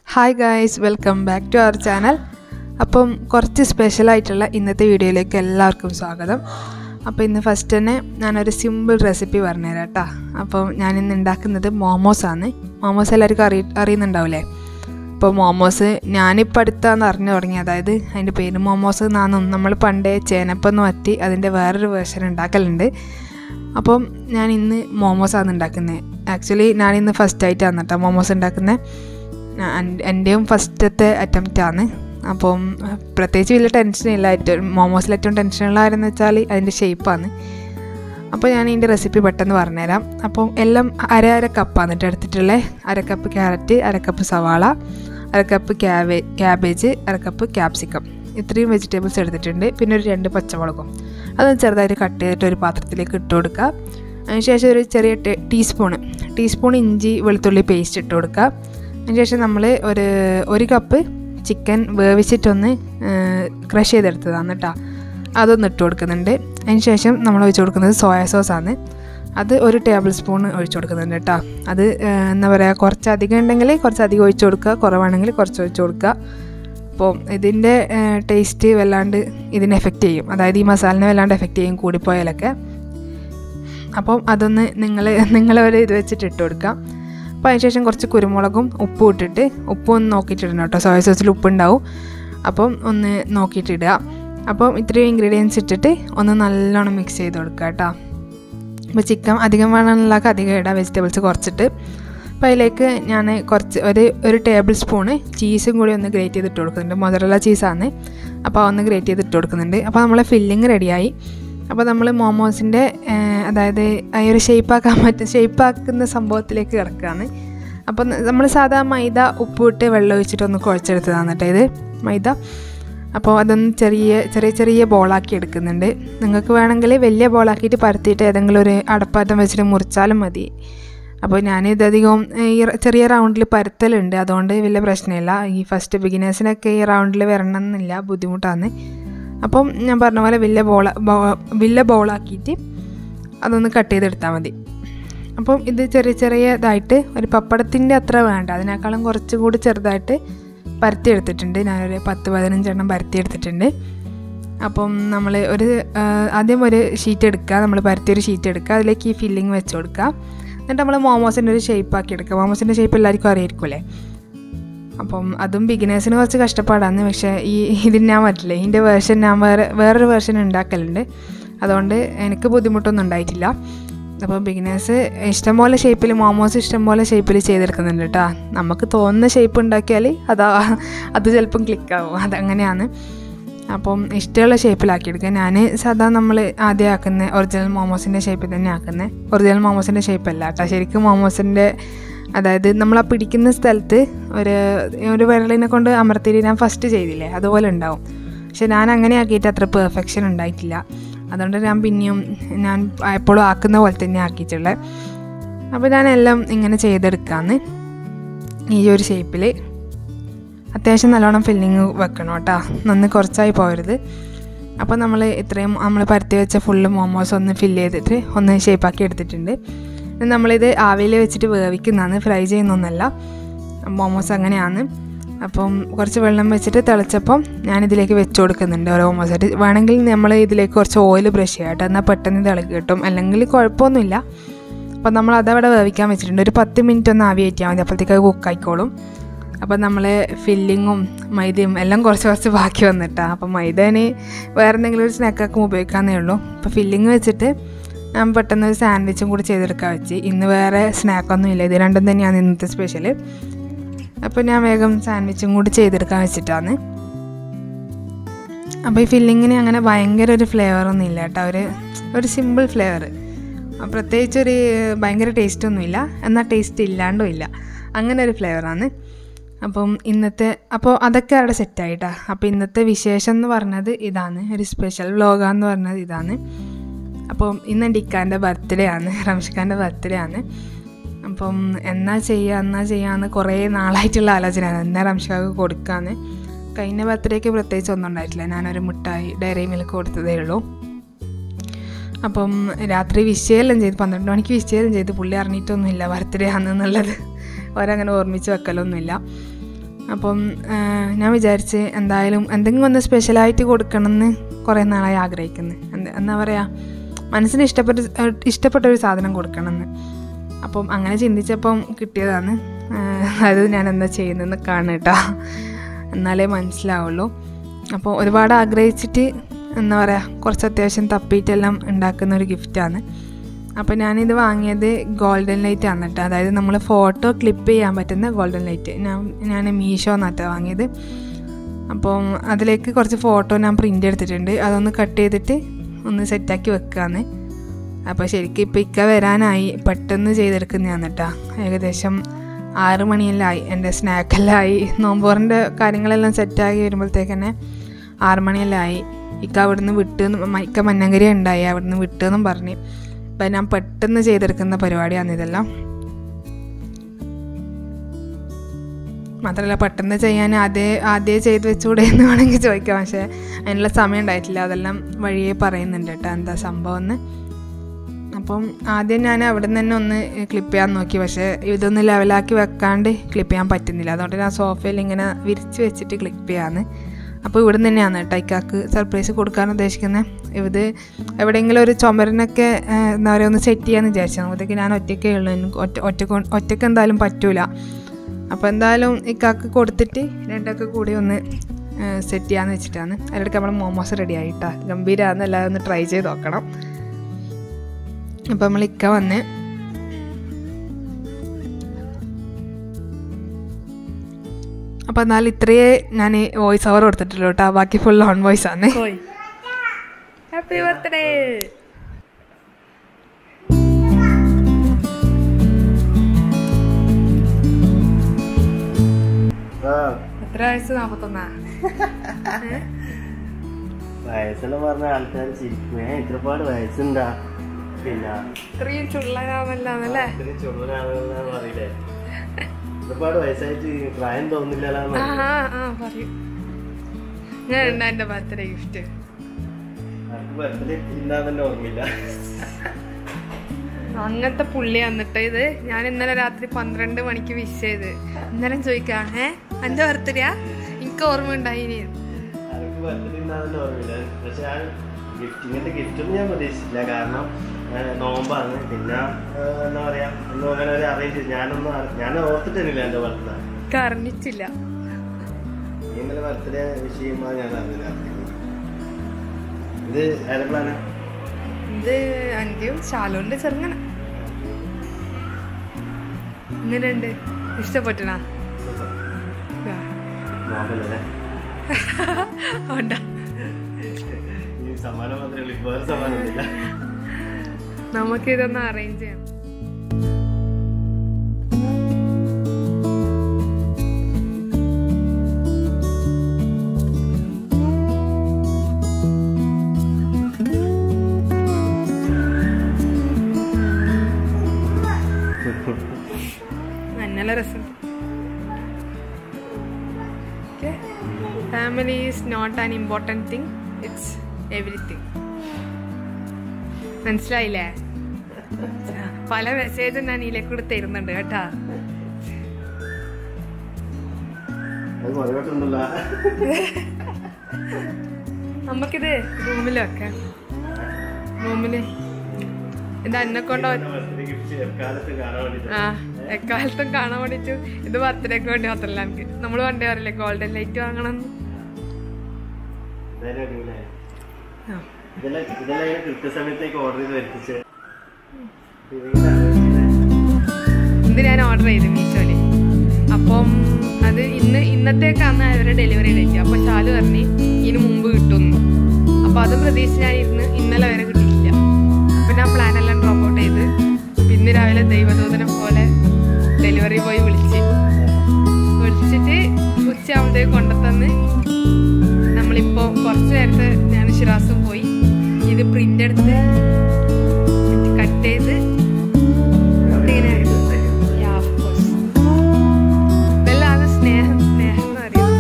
Hi guys welcome back to our channel appam കുറച്ച് സ്പെഷ്യലായിട്ടുള്ള ഇന്നത്തെ വീഡിയോയിലേക്ക് എല്ലാവർക്കും സ്വാഗതം അപ്പോൾ ഇന്ന് ഫസ്റ്റ് തന്നെ ഞാനൊരു സിമ്പിൾ റെസിപ്പി പറഞ്ഞുതരാം കേട്ടോ അപ്പം ഞാനിന്ന് ഉണ്ടാക്കുന്നത് മോമോസാണ് മോമോസ് എല്ലാവർക്കും അറി അറിയുന്നുണ്ടാവില്ലേ അപ്പോൾ മോമോസ് ഞാനിപ്പോൾ അടുത്താന്ന് അറിഞ്ഞു തുടങ്ങി അതായത് അതിൻ്റെ പേര് മോമോസ് എന്നാണെന്നും നമ്മൾ പണ്ടേ ചേനപ്പൊന്ന് വറ്റി അതിൻ്റെ വേറൊരു വേർഷൻ ഉണ്ടാക്കലുണ്ട് അപ്പം ഞാൻ ഇന്ന് മോമോസാണ് ഉണ്ടാക്കുന്നത് ആക്ച്വലി ഞാൻ ഇന്ന് ഫസ്റ്റ് ആയിട്ടാണ് കേട്ടോ മോമോസ് ഉണ്ടാക്കുന്നത് എൻ്റെയും ഫസ്റ്റത്തെ അറ്റംപ്റ്റ് ആണ് അപ്പം പ്രത്യേകിച്ച് വലിയ ടെൻഷനില്ല ഏറ്റവും മോമോസിൽ ഏറ്റവും ടെൻഷനുള്ള കാര്യം എന്ന് വെച്ചാൽ അതിൻ്റെ ഷേപ്പാണ് അപ്പോൾ ഞാൻ ഇതിൻ്റെ റെസിപ്പി പെട്ടെന്ന് പറഞ്ഞുതരാം അപ്പം എല്ലാം അര അര കപ്പാണ് കേട്ടോ എടുത്തിട്ടുള്ളത് അര കപ്പ് ക്യാരറ്റ് അര കപ്പ് സവാള അര കപ്പ് ക്യാബേ ക്യാബേജ് അര കപ്പ് ക്യാപ്സിക്കം ഇത്രയും വെജിറ്റബിൾസ് എടുത്തിട്ടുണ്ട് പിന്നെ ഒരു രണ്ട് പച്ചമുളകും അതൊന്ന് ചെറുതായിട്ട് കട്ട് ചെയ്തിട്ട് ഒരു പാത്രത്തിലേക്ക് ഇട്ട് കൊടുക്കുക അതിനുശേഷം ഒരു ചെറിയ ടീസ്പൂണ് ടീസ്പൂൺ ഇഞ്ചി വെളുത്തുള്ളി പേസ്റ്റ് ഇട്ട് കൊടുക്കുക അതിനുശേഷം നമ്മൾ ഒരു ഒരു കപ്പ് ചിക്കൻ വേവിച്ചിട്ടൊന്ന് ക്രഷ് ചെയ്തെടുത്തതാണ് കേട്ടോ അതൊന്ന് ഇട്ട് കൊടുക്കുന്നുണ്ട് അതിന് ശേഷം നമ്മൾ ഒഴിച്ച് കൊടുക്കുന്നത് സോയ സോസാണ് അത് ഒരു ടേബിൾ സ്പൂൺ ഒഴിച്ച് കൊടുക്കുന്നുണ്ട് കേട്ടോ അത് എന്താ പറയുക കുറച്ച് അധികം ഉണ്ടെങ്കിൽ കുറച്ച് അധികം ഒഴിച്ച് കൊടുക്കുക കുറവാണെങ്കിൽ കുറച്ച് ഒഴിച്ച് കൊടുക്കുക അപ്പോൾ ഇതിൻ്റെ ടേസ്റ്റ് വല്ലാണ്ട് ഇതിനെ എഫക്റ്റ് ചെയ്യും അതായത് ഈ മസാലിനെ വല്ലാണ്ട് എഫക്റ്റ് ചെയ്യും കൂടിപ്പോയാലൊക്കെ അപ്പം അതൊന്ന് നിങ്ങൾ നിങ്ങളൊരു ഇത് വെച്ചിട്ട് ഇട്ട് കൊടുക്കാം അപ്പോൾ അതിനുശേഷം കുറച്ച് കുരുമുളകും ഉപ്പും ഇട്ടിട്ട് ഉപ്പും ഒന്ന് നോക്കിയിട്ടിടണം കേട്ടോ സോയ സോസിൽ ഉപ്പുണ്ടാവും അപ്പം ഒന്ന് നോക്കിയിട്ടിടുക അപ്പം ഇത്രയും ഇൻഗ്രീഡിയൻസ് ഇട്ടിട്ട് ഒന്ന് നല്ലോണം മിക്സ് ചെയ്ത് കൊടുക്കുക കേട്ടോ അപ്പോൾ ചിക്കൻ അധികം വേണമെന്നുള്ളതൊക്കെ അധികം ഇടാം വെജിറ്റബിൾസ് കുറച്ചിട്ട് അപ്പോൾ അതിലേക്ക് ഞാൻ കുറച്ച് ഒരു ഒരു ടേബിൾ സ്പൂണ് ചീസും കൂടി ഒന്ന് ഗ്രേറ്റ് ചെയ്തിട്ട് കൊടുക്കുന്നുണ്ട് മൊതറല്ല ചീസാണ് അപ്പോൾ ഒന്ന് ഗ്രേറ്റ് ചെയ്തിട്ട് കൊടുക്കുന്നുണ്ട് അപ്പോൾ നമ്മളെ ഫില്ലിങ് റെഡിയായി അപ്പോൾ നമ്മൾ മോമോസിൻ്റെ അതായത് ഈ ഒരു ഷേപ്പാക്കാൻ പറ്റും ഷേപ്പാക്കുന്ന സംഭവത്തിലേക്ക് കിടക്കുകയാണ് അപ്പോൾ നമ്മൾ സാധാ മൈദ ഉപ്പിട്ട് വെള്ളം ഒഴിച്ചിട്ട് ഒന്ന് കുഴച്ചെടുത്തതാണ് കേട്ടോ ഇത് മൈദ അപ്പോൾ അതൊന്ന് ചെറിയ ചെറിയ ചെറിയ ബോളാക്കി എടുക്കുന്നുണ്ട് നിങ്ങൾക്ക് വേണമെങ്കിൽ വലിയ ബോളാക്കിയിട്ട് പരത്തിയിട്ട് ഏതെങ്കിലും ഒരു അടപ്പാറ്റം വെച്ചിട്ട് മുറിച്ചാലും മതി അപ്പോൾ ഞാനിതധികം ഈ ചെറിയ റൗണ്ടിൽ പരത്തലുണ്ട് അതുകൊണ്ട് വലിയ പ്രശ്നമില്ല ഈ ഫസ്റ്റ് ബിഗിനേഴ്സിനൊക്കെ ഈ റൗണ്ടിൽ വരണം എന്നില്ല ബുദ്ധിമുട്ടാണ് അപ്പം ഞാൻ പറഞ്ഞ പോലെ വലിയ ബോള വലിയ ബോളാക്കിയിട്ട് അതൊന്ന് കട്ട് ചെയ്തെടുത്താൽ മതി അപ്പം ഇത് ചെറിയ ചെറിയ ഇതായിട്ട് ഒരു പപ്പടത്തിൻ്റെ അത്ര വേണ്ട അതിനേക്കാളും കുറച്ചും കൂടി ചെറുതായിട്ട് പരത്തി എടുത്തിട്ടുണ്ട് ഞാനൊരു പത്ത് പതിനഞ്ചെണ്ണം പരത്തി എടുത്തിട്ടുണ്ട് അപ്പം നമ്മൾ ഒരു ആദ്യം ഒരു ഷീറ്റ് എടുക്കുക നമ്മൾ പരത്തിയൊരു ഷീറ്റ് എടുക്കുക അതിലേക്ക് ഈ ഫില്ലിങ് വെച്ച് കൊടുക്കുക എന്നിട്ട് നമ്മൾ മോമോസിൻ്റെ ഒരു ഷേപ്പ് ആക്കി എടുക്കുക മോമോസിൻ്റെ ഷേപ്പ് എല്ലാവർക്കും അറിയായിരിക്കുമല്ലേ അപ്പം അതും ബിഗിനേഴ്സിന് കുറച്ച് കഷ്ടപ്പാടാണ് പക്ഷേ ഈ ഇതിന് ഞാൻ പറ്റില്ല ഇതിൻ്റെ വേർഷൻ ഞാൻ വേറെ വേറൊരു വേർഷൻ ഉണ്ടാക്കലുണ്ട് അതുകൊണ്ട് എനിക്ക് ബുദ്ധിമുട്ടൊന്നും ഉണ്ടായിട്ടില്ല അപ്പോൾ ബിഗിനേഴ്സ് ഇഷ്ടംപോലെ ഷേപ്പിൽ മോമോസ് ഇഷ്ടംപോലെ ഷേപ്പിൽ ചെയ്തെടുക്കുന്നുണ്ട് കേട്ടോ നമുക്ക് തോന്നുന്ന ഷേപ്പ് ഉണ്ടാക്കിയാൽ അതാ അത് ചിലപ്പം ക്ലിക്കാവും അതങ്ങനെയാണ് അപ്പം ഇഷ്ടമുള്ള ഷേപ്പിലാക്കി എടുക്കുക ഞാൻ സാധാ നമ്മൾ ആദ്യം ആക്കുന്ന ഒറിജിനൽ മോമോസിൻ്റെ ഷേപ്പിൽ തന്നെ ആക്കുന്നത് ഒറിജിനൽ മോമോസിൻ്റെ ഷേപ്പല്ല കേട്ടോ ശരിക്കും മോമോസിൻ്റെ അതായത് നമ്മൾ ആ പിടിക്കുന്ന സ്ഥലത്ത് ഒരു ഒരു വിരലിനെ കൊണ്ട് അമർത്തിയിട്ട് ഞാൻ ഫസ്റ്റ് ചെയ്തില്ലേ അതുപോലെ ഉണ്ടാവും പക്ഷെ ഞാൻ അങ്ങനെ ആക്കിയിട്ട് അത്ര പെർഫെക്ഷൻ ഉണ്ടായിട്ടില്ല അതുകൊണ്ട് ഞാൻ പിന്നെയും ഞാൻ എപ്പോഴും ആക്കുന്ന പോലെ തന്നെ ആക്കിയിട്ടുള്ളത് അപ്പോൾ ഞാൻ എല്ലാം ഇങ്ങനെ ചെയ്തെടുക്കാമെന്ന് ഈ ഒരു ഷേപ്പിൽ അത്യാവശ്യം നല്ലോണം ഫില്ലിങ് വെക്കണം കേട്ടോ നന്ന് കുറച്ചായി പോകരുത് അപ്പോൾ നമ്മൾ ഇത്രയും നമ്മൾ പരത്തി വെച്ച ഫുള്ള് മോമോസ് ഒന്ന് ഫില്ല് ചെയ്തിട്ട് ഒന്ന് ഷേപ്പാക്കി എടുത്തിട്ടുണ്ട് നമ്മളിത് ആവിയിൽ വെച്ചിട്ട് വേവിക്കുന്നതാണ് ഫ്രൈ ചെയ്യുന്നൊന്നല്ല മോമോസ് അങ്ങനെയാണ് അപ്പം കുറച്ച് വെള്ളം വെച്ചിട്ട് തിളച്ചപ്പം ഞാനിതിലേക്ക് വെച്ച് കൊടുക്കുന്നുണ്ട് ഓരോ മോമോസായിട്ട് വേണമെങ്കിൽ നമ്മൾ ഇതിലേക്ക് കുറച്ച് ഓയിൽ ബ്രഷ് ചെയ്യാം കേട്ടോ എന്നാൽ പെട്ടെന്ന് തിളക്കി കിട്ടും അല്ലെങ്കിൽ കുഴപ്പമൊന്നുമില്ല അപ്പം നമ്മൾ അതവിടെ വേവിക്കാൻ വെച്ചിട്ടുണ്ട് ഒരു പത്ത് മിനിറ്റ് ഒന്ന് ആവി കയറ്റിയാൽ മതി അപ്പോഴത്തേക്ക് അത് കുക്കായിക്കോളും അപ്പം നമ്മൾ ഫില്ലിങ്ങും മൈദയും എല്ലാം കുറച്ച് കുറച്ച് ബാക്കി വന്നിട്ടാണ് അപ്പം മൈദേന് വേറെ എന്തെങ്കിലും ഒരു സ്നാക്കൊക്കെ ഉപയോഗിക്കാമെന്നേ ഉള്ളൂ അപ്പോൾ ഫില്ലിങ് വെച്ചിട്ട് ഞാൻ പെട്ടെന്ന് ഒരു സാൻഡ്വിച്ചും കൂടി ചെയ്തെടുക്കാൻ വെച്ച് ഇന്ന് വേറെ സ്നാക്കൊന്നും ഇല്ല ഇത് രണ്ടും തന്നെയാണ് ഇന്നത്തെ സ്പെഷ്യൽ അപ്പോൾ ഞാൻ വേഗം സാൻഡ്വിച്ചും കൂടി ചെയ്തെടുക്കാൻ വെച്ചിട്ടാണ് അപ്പോൾ ഈ ഫില്ലിങ്ങിന് അങ്ങനെ ഭയങ്കര ഒരു ഫ്ലേവറൊന്നും ഇല്ല കേട്ടോ ഒരു ഒരു സിമ്പിൾ ഫ്ലേവർ പ്രത്യേകിച്ച് ഒരു ഭയങ്കര ടേസ്റ്റൊന്നുമില്ല എന്നാൽ ടേസ്റ്റ് ഇല്ലാണ്ടും ഇല്ല അങ്ങനെ ഒരു ഫ്ലേവറാണ് അപ്പം ഇന്നത്തെ അപ്പോൾ അതൊക്കെ അവിടെ സെറ്റായിട്ടാ അപ്പോൾ ഇന്നത്തെ വിശേഷം എന്ന് പറഞ്ഞത് ഇതാണ് ഒരു സ്പെഷ്യൽ വ്ലോഗാന്ന് പറഞ്ഞത് ഇതാണ് അപ്പം ഇന്ന് എൻ്റെ ഇക്കാൻ്റെ ബർത്ത്ഡേ ആണ് റംഷിഖാൻ്റെ ബർത്ത്ഡേ ആണ് അപ്പം എന്നാ ചെയ്യുക എന്നാ ചെയ്യാന്ന് കുറേ നാളായിട്ടുള്ള ആലോചനയാണ് എന്നാ റംഷിഖാക്ക് കൊടുക്കാന്ന് കഴിഞ്ഞ ബർത്ത്ഡേക്ക് പ്രത്യേകിച്ച് ഒന്നും ഉണ്ടായിട്ടില്ല ഞാനൊരു മിഠായി ഡയറി മിൽക്ക് കൊടുത്തതേ ഉള്ളൂ അപ്പം രാത്രി വിഷയെല്ലാം ചെയ്ത് പന്ത്രണ്ട് മണിക്ക് വിഷയെല്ലാം ചെയ്ത് പുള്ളി അറിഞ്ഞിട്ടൊന്നുമില്ല ബർത്ത്ഡേ ആണെന്നുള്ളത് അവരങ്ങനെ ഓർമ്മിച്ച് വെക്കലൊന്നുമില്ല അപ്പം ആ, ഞാൻ വിചാരിച്ച് എന്തായാലും എന്തെങ്കിലും ഒന്ന് സ്പെഷ്യലായിട്ട് കൊടുക്കണമെന്ന് കുറേ നാളായി ആഗ്രഹിക്കുന്നു എന്താ എന്താ പറയുക മനസ്സിന് ഇഷ്ടപ്പെട്ട ഇഷ്ടപ്പെട്ട ഒരു സാധനം കൊടുക്കണമെന്ന് അപ്പം അങ്ങനെ ചിന്തിച്ചപ്പം കിട്ടിയതാണ് ആ, അത് ഞാൻ എന്താ ചെയ്യുന്നതെന്ന് കാണട്ടോ എന്നാലേ മനസ്സിലാവുള്ളൂ അപ്പോൾ ഒരുപാട് ആഗ്രഹിച്ചിട്ട് എന്താ പറയുക കുറച്ച് അത്യാവശ്യം തപ്പിയിട്ടെല്ലാം ഉണ്ടാക്കുന്ന ഒരു ഗിഫ്റ്റാണ് അപ്പോൾ ഞാനിത് വാങ്ങിയത് ഗോൾഡൻ ലൈറ്റ് ആണ് കേട്ടോ അതായത് നമ്മൾ ഫോട്ടോ ക്ലിപ്പ് ചെയ്യാൻ പറ്റുന്ന ഗോൾഡൻ ലൈറ്റ് ഞാൻ ഞാൻ മീഷോ എന്നാട്ടോ വാങ്ങിയത് അപ്പം അതിലേക്ക് കുറച്ച് ഫോട്ടോ ഞാൻ പ്രിൻ്റ് എടുത്തിട്ടുണ്ട് അതൊന്ന് കട്ട് ചെയ്തിട്ട് ഒന്ന് സെറ്റാക്കി വെക്കുകയാണ് അപ്പോൾ ശരിക്കും ഇപ്പോൾ ഇക്ക വരാനായി പെട്ടെന്ന് ചെയ്തെടുക്കുന്നതാണ് കേട്ടോ ഏകദേശം ആറ് മണിയെല്ലാം ആയി എൻ്റെ സ്നാക്കെല്ലാം ആയി നോമ്പോറിൻ്റെ കാര്യങ്ങളെല്ലാം സെറ്റാക്കി വരുമ്പോഴത്തേക്ക് തന്നെ ആറ് മണിയെല്ലാം ആയി ഇക്ക അവിടുന്ന് വിട്ട് ഇക്ക മന്നങ്കരി ഉണ്ടായി അവിടുന്ന് വിട്ടെന്നും പറഞ്ഞ് അപ്പം ഞാൻ പെട്ടെന്ന് ചെയ്തെടുക്കുന്ന പരിപാടിയാണ് ഇതെല്ലാം മാത്രമല്ല പെട്ടെന്ന് ചെയ്യാൻ ആദ്യം ആദ്യം ചെയ്ത് വെച്ചുകൂടെ എന്ന് വേണമെങ്കിൽ ചോദിക്കാം പക്ഷേ അതിനുള്ള സമയം ഉണ്ടായിട്ടില്ല അതെല്ലാം വഴിയെ പറയുന്നുണ്ട് കേട്ടോ എന്താ സംഭവം എന്ന് അപ്പം ആദ്യം ഞാൻ അവിടെ നിന്ന് തന്നെ ഒന്ന് ക്ലിപ്പ് ചെയ്യാൻ നോക്കി പക്ഷേ ഇതൊന്ന് ലെവലാക്കി വെക്കാണ്ട് ക്ലിപ്പ് ചെയ്യാൻ പറ്റുന്നില്ല അതുകൊണ്ട് ഞാൻ സോഫയിൽ ഇങ്ങനെ വിരിച്ച് വെച്ചിട്ട് ക്ലിപ്പ് ചെയ്യാന്ന് അപ്പോൾ ഇവിടെ തന്നെയാണ് കേട്ടോ ഇക്കാക്ക് സർപ്രൈസ് കൊടുക്കാൻ ഉദ്ദേശിക്കുന്നത് ഇത് എവിടെയെങ്കിലും ഒരു ചുമരിനൊക്കെ ഏഹ്, എന്താ പറയുക ഒന്ന് സെറ്റ് ചെയ്യാമെന്ന് വിചാരിച്ചു അപ്പോഴത്തേക്ക് ഞാൻ ഒറ്റയ്ക്കേ ഉള്ളൂ എനിക്ക് ഒറ്റ ഒറ്റ ഒറ്റയ്ക്ക് എന്തായാലും പറ്റൂല അപ്പോൾ എന്തായാലും ഇക്കാക്ക് കൊടുത്തിട്ട് രണ്ടൊക്കെ കൂടി ഒന്ന് സെറ്റ് ചെയ്യാമെന്ന് വെച്ചിട്ടാണ് അതിലിടയ്ക്ക് നമ്മൾ മോമോസ് റെഡി ആയിട്ടാ ഗംഭീരാന്ന് എല്ലാവരും ഒന്ന് ട്രൈ ചെയ്ത് നോക്കണം അപ്പം നമ്മൾ ഇക്ക വന്ന് അപ്പം എന്നാൽ ഇത്രയേ ഞാൻ വോയിസ് ഓവർ കൊടുത്തിട്ടുള്ളൂ കേട്ടോ ബാക്കി ഫുൾ ഓൺ വോയിസ് ആണ് ഹാപ്പി ബർത്ത്ഡേ ആ എത്ര വയസ്സ് നാൽപ്പത്തൊന്നാ വയസ്സെല്ലാം പറഞ്ഞ ആൾക്കാർ ചിരിക്കും ഏ ഇത്രപാട് വയസ്സുണ്ടാ പിന്നെ ഇത്രയും ചുള്ളനാന്നല്ലേ ഇത്രയും ചുള്ളനാണെന്ന് പറയില്ലേ ഒരുപാട് വയസ്സായിട്ട് പ്രായം തോന്നില്ലല്ലോ ആ ആ പറയൂ ഞാൻ ഉണ്ട് എൻ്റെ ബർത്ത്ഡേ ഗിഫ്റ്റ് ബർത്ത്ഡേ ഇല്ലാതെ തന്നെ ഓർമ്മയില്ല അങ്ങനത്തെ പുള്ളി വന്നിട്ട് ഇത് ഞാൻ ഇന്നലെ രാത്രി പന്ത്രണ്ട് മണിക്ക് വിഷ് ചെയ്ത് ഇന്നലെ ചോദിക്കാം ഏ എൻ്റെ ബർത്ത്ഡേയാ എനിക്ക് ഓർമ്മ ഉണ്ടായിനി എനിക്ക് ബർത്ത്ഡേ ഇല്ലാതെ തന്നെ ഓർമ്മയില്ല പക്ഷെ ഞാൻ ഗിഫ്റ്റ് ഇങ്ങനത്തെ ഗിഫ്റ്റൊന്നും ഞാൻ പ്രതീക്ഷിച്ചില്ല കാരണം ആ, നോമ്പാണ് പിന്നെ ആ, എന്താ പറയാ ഒന്നും അങ്ങനെ ഒരു അറേഞ്ച് ചെയ്ത് ഞാനൊന്നും അറി- ഞാൻ ഓർത്തിട്ടില്ല എൻ്റെ ബർത്ത്ഡേ എനിക്ക് അറിഞ്ഞിട്ടില്ല നീ ഇന്നലെ ബർത്ത്ഡേ വിഷ് ചെയ്യുമ്പോൾ ഞാൻ അറിഞ്ഞില്ല ഇത് ആരെപ്പോഴാണ് ഇത് അന്ത്യം ശാലോന്റെ ചെറുങ്ങനെ ഇങ്ങനെയുണ്ട് ഇഷ്ടപ്പെട്ടണ നോമ്പല്ലേ ഉണ്ടാ ഈ സമ്മാനം മാത്രമേ ഉള്ളൂ വേറെ സമ്മാനമൊന്നുമില്ല നമുക്ക് ഇതൊന്ന് അറേഞ്ച് ചെയ്യണം നല്ല രസം family is not an important thing it's everything മനസ്സിലായില്ലേ പല മെസ്സേജും ഞാൻ ഇതിലേക്ക് കൂടെ തരുന്നുണ്ട് കേട്ടാ അത് കുറയോട്ടുണ്ടല്ലോ നമുക്കിത് റൂമിൽ വെക്കാം റൂമില് ഇത് എന്നെ കൊണ്ടോ ബർത്ത്ഡേ ഗിഫ്റ്റ് എക്കാലത്ത് കാണാൻ വേണ്ടിട്ട് ആ എക്കാലത്തും കാണാൻ വേണ്ടിട്ട് ഇത് ബർത്ത്ഡേക്ക് വേണ്ടി മാത്രമല്ല എനിക്ക് നമ്മൾ പണ്ടേ പറയില്ലേ ഗോൾഡൻ ലൈറ്റ് വാങ്ങണം എന്ന്. എന്തായാലും അടിപൊളിയായി. ആ. ഇതെല്ലാം ഇതെല്ലാം ഇങ്ങനെ കൃത്യസമയത്തേക്ക് ഓർഡർ ചെയ്ത് വരുത്തിച്ച് ഇത് ഞാൻ ഓർഡർ ചെയ്തു മീഷോയില് അപ്പം അത് ഇന്ന് ഇന്നത്തേക്കാണ് അവരുടെ ഡെലിവറി ഡേറ്റ് അപ്പൊ ശാലു പറഞ്ഞ് ഇതിന് മുമ്പ് കിട്ടുന്നു അപ്പൊ അതും പ്രതീക്ഷിച്ച് ഞാൻ ഇരുന്ന് ഇന്നലെ വരെ കിട്ടിയില്ല അപ്പൊ ഞാൻ പ്ലാൻ എല്ലാം ഡ്രോപ്പ് ഔട്ട് ചെയ്ത് ഇന്ന് രാവിലെ ദൈവദൂതനെ പോലെ ഡെലിവറി പോയി വിളിച്ച് വിളിച്ചിട്ട് ഉച്ചയാകുമ്പോഴത്തേക്ക് കൊണ്ടുത്തന്ന് നമ്മളിപ്പോ കുറച്ച് നേരത്തെ ഞാൻ ഷിറാസും പോയി ഇത് പ്രിന്റ് എടുത്ത് കട്ട് ചെയ്ത് ഇങ്ങനെ Yeah, of course. ഇതെല്ലാം സ്നേഹം സ്നേഹം എന്ന് പറയും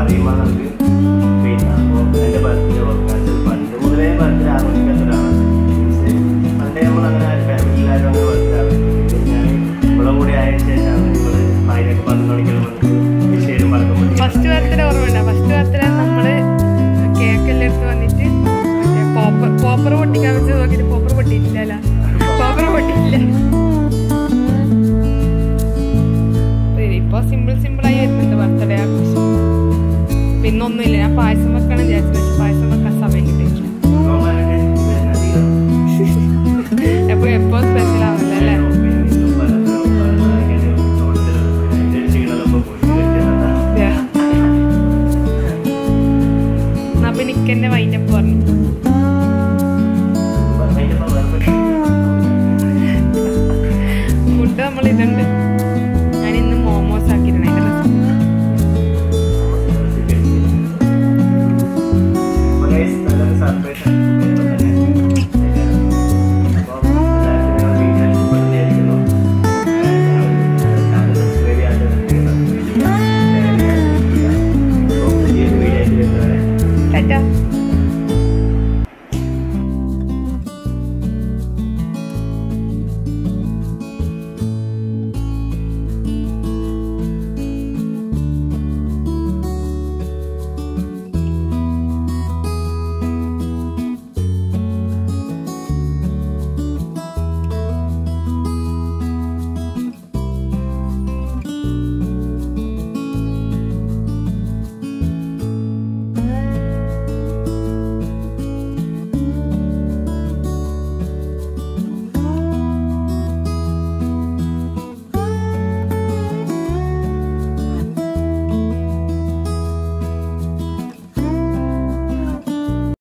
പറയുമ്പോൾ നമുക്ക് പിന്നെ അപ്പോൾ എൻ്റെ ബർത്ത്ഡേ ഓർക്കാൻ പണ്ട് മുതലേ ബർത്ത്ഡേ ആഘോഷിക്കാത്ത ഒരാളാണ് മീൻസ് പണ്ടേ നമ്മൾ അങ്ങനെ ഫാമിലി എല്ലാവരും അങ്ങനെ ബർത്ത്ഡേ ആഘോഷിക്കും ഞാൻ ഇവിടെ കൂടി ആയതിനു ശേഷമാണ് നമ്മൾ അതിനൊക്കെ പന്ത്രണ്ട് മണിക്കെല്ലാം വന്നിട്ട് വിഷയം പടക്കം പൊട്ടിക്കുന്നത്. ഫസ്റ്റ് ബർത്ത്ഡേ ഓർമ്മയുണ്ട ഫസ്റ്റ് ബർത്ത്ഡേ നമ്മള് കേക്ക് എല്ലാം എടുത്ത് വന്നിട്ട് മറ്റേ പോപ്പർ പോപ്പർ പൊട്ടിക്കാൻ വെച്ച് നോക്കിയിട്ട് പോപ്പർ പൊട്ടിയിട്ടില്ല പോപ്പർ പൊട്ടിയില്ല ഇപ്പൊ സിമ്പിൾ സിമ്പിൾ ആയി വരുന്നുണ്ട് ബർത്ത്ഡേ ആഘോഷം പിന്നെ ഒന്നുമില്ല ഞാൻ പായസം വെക്കണം വിചാരിച്ചു പക്ഷെ പായസം വെക്കാൻ സമയം കിട്ടിയില്ല നോമ്പാനൊക്കെ ഇതിനധികം എപ്പോ എപ്പോ സ്പെഷ്യൽ ആവില്ല അല്ലേ Yeah. എന്നാ പിന്നെ ഇക്കന്റെ വൈൻഡപ്പ് പറഞ്ഞു